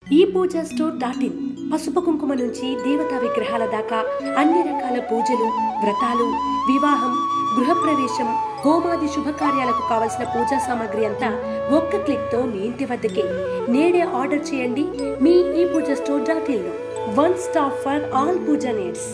ఈ Pooja store dot in పసుపు కుంకుమ నుంచి దేవతా విగ్రహాల దాకా అన్ని రకాల పూజలు వ్రతాలు వివాహం గృహప్రవేశం హోమాది శుభకార్యాలకు కావలసిన పూజా సామాగ్రి అంతా ఒక్క క్లిక్ తో మీ ఇంటి వద్దకే నేడే ఆర్డర్ చేయండి మీ ఈ పూజ స్టోర్ డాట్ ఇన్ లో one stop for all pooja needs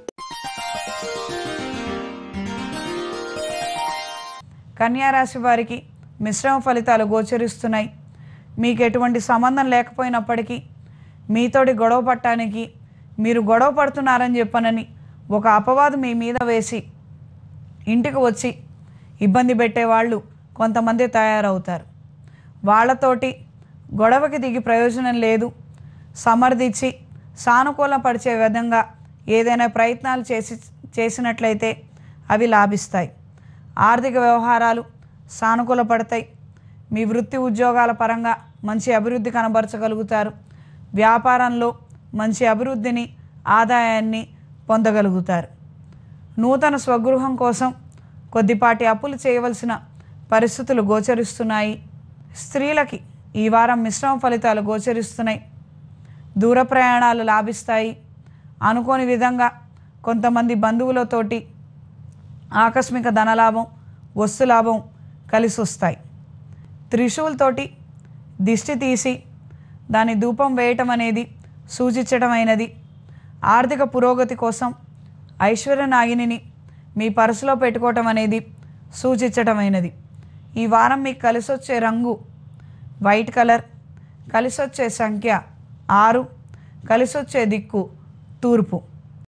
కన్యారాశి వారికి మిశ్రమ ఫలితాలు గోచరిస్తున్నాయి మీకు ఎటువంటి సంబంధం లేకపోయినప్పటికీ మీతోటి గొడవ పట్టడానికి మీరు గొడవ పడుతున్నారని చెప్పనని ఒక అపవాదు మీ మీద వేసి ఇంటికి వచ్చి ఇబ్బంది పెట్టేవాళ్ళు కొంతమంది తయారవుతారు వాళ్ళతోటి గొడవకి దిగి ప్రయోజనం లేదు సమర్థించి సానుకూలపరిచే విధంగా ఏదైనా ప్రయత్నాలు చేసి చేసినట్లయితే అవి లాభిస్తాయి ఆర్థిక వ్యవహారాలు సానుకూలపడతాయి మీ వృత్తి ఉద్యోగాల పరంగా మంచి అభివృద్ధి కనబరచగలుగుతారు వ్యాపారంలో మంచి అభివృద్ధిని ఆదాయాన్ని పొందగలుగుతారు నూతన స్వగృహం కోసం కొద్దిపాటి అప్పులు చేయవలసిన పరిస్థితులు గోచరిస్తున్నాయి స్త్రీలకి ఈ వారం మిశ్రమ ఫలితాలు గోచరిస్తున్నాయి దూర ప్రయాణాలు లాభిస్తాయి అనుకోని విధంగా కొంతమంది బంధువులతోటి ఆకస్మిక ధనలాభం వస్తులాభం కలిసి వస్తాయి త్రిశూలతోటి దిష్టి తీసి దాని ధూపం వేయటం అనేది సూచించడమైనది ఆర్థిక పురోగతి కోసం ఐశ్వర్య నాగిని మీ పర్సులో పెట్టుకోవటం అనేది సూచించటమైనది ఈ వారం మీకు కలిసి వచ్చే రంగు వైట్ కలర్ కలిసి వచ్చే సంఖ్య ఆరు కలిసి వచ్చే దిక్కు తూర్పు